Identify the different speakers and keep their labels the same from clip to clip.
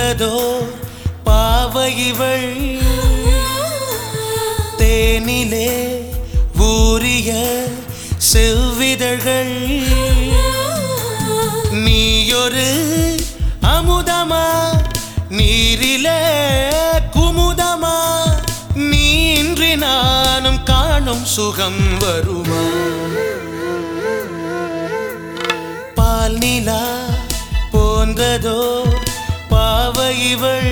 Speaker 1: போன்றதோ பாவை இவள் தேனிலே ஊறிய செவ்விதழ்கள் நீயொரு அமுதமா நீரிலே குமுதமா நீன்றி நானும் காணும் சுகம் வருமா பால் நிலா போன்றதோ பாவை இவள்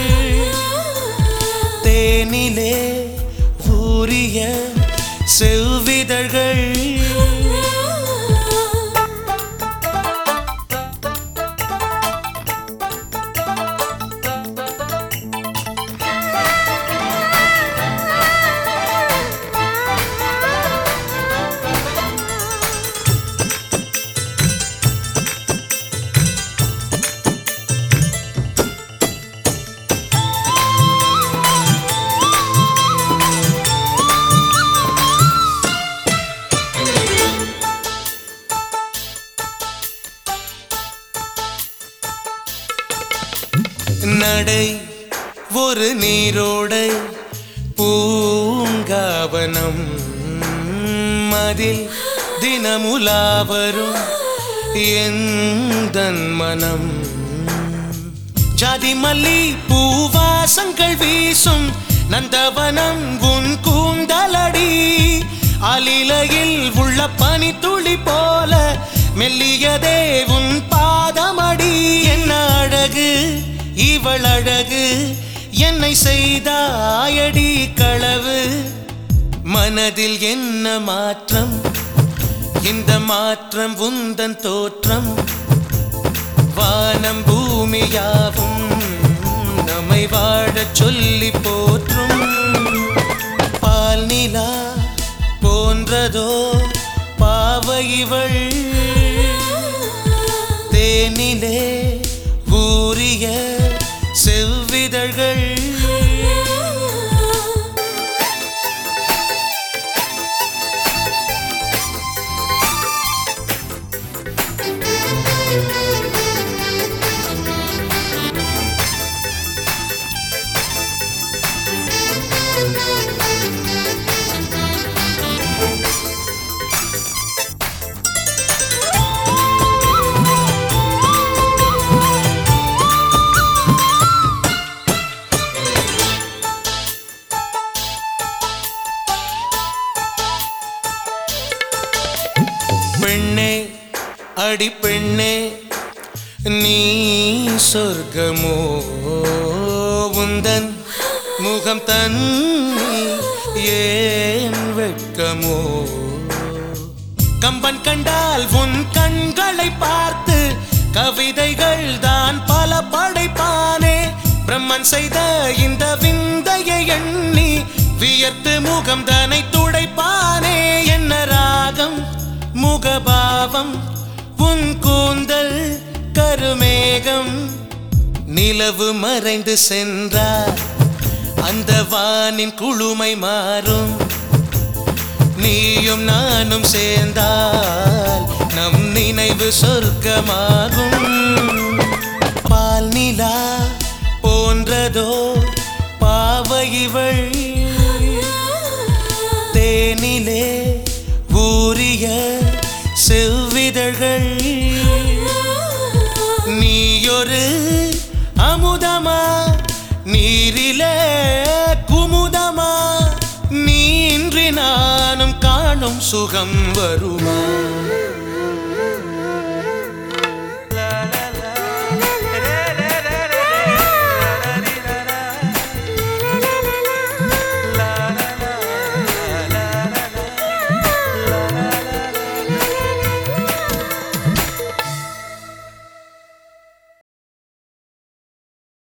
Speaker 1: தேனிலே ஊறிய செவ்விதழ்கள் நடை ஒரு நீரோடை பூங்காவனம் அதில் தினமுலாவரும் எந்தன் மனம் ஜாதி மல்லி பூவாசங்கள் வீசும் நந்தவனம் உன் கூந்தலடி அலிலையில் உள்ள பனி துளி போல மெல்லியதே உன் பாதமடி என்ன அழகு இவள் அழகு என்னை செய்தாயடி களவு மனதில் என்ன மாற்றம் இந்த மாற்றம் உந்தன் தோற்றம் வானம் பூமியாவும் நம்மை வாழச் சொல்லி போற்றும் பால் நிலா போன்றதோ பாவை இவள் தேனிலே ஊறிய செவ்விதழ்கள் பெண்ணே அடி பெண்ணே நீ சொர்க்கமோ உந்தன் முகம் தன்னி ஏன் வெட்கமோ கம்பன் கண்டால் உன் கண்களை பார்த்து கவிதைகள் தான் பல படைப்பானே பிரம்மன் செய்த இந்த விந்தையை எண்ணி வியர்த்து முகம் தனை துடைப்பானே என்ன ராகம் முகபாவம் உன் கூந்தல் கருமேகம் நிலவு மறைந்து சென்றார் அந்த வானின் குளுமை மாறும் நீயும் நானும் சேர்ந்தால் நம் நினைவு சொர்க்கமாகும் பால் நிலா போன்றதோ பாவை இவள் தேனிலே ஊறிய செவ்விதழ்கள் நீயொரு அமுதமா நீரிலே குமுதமா நீன்றி நானும் காணும் சுகம் வருமா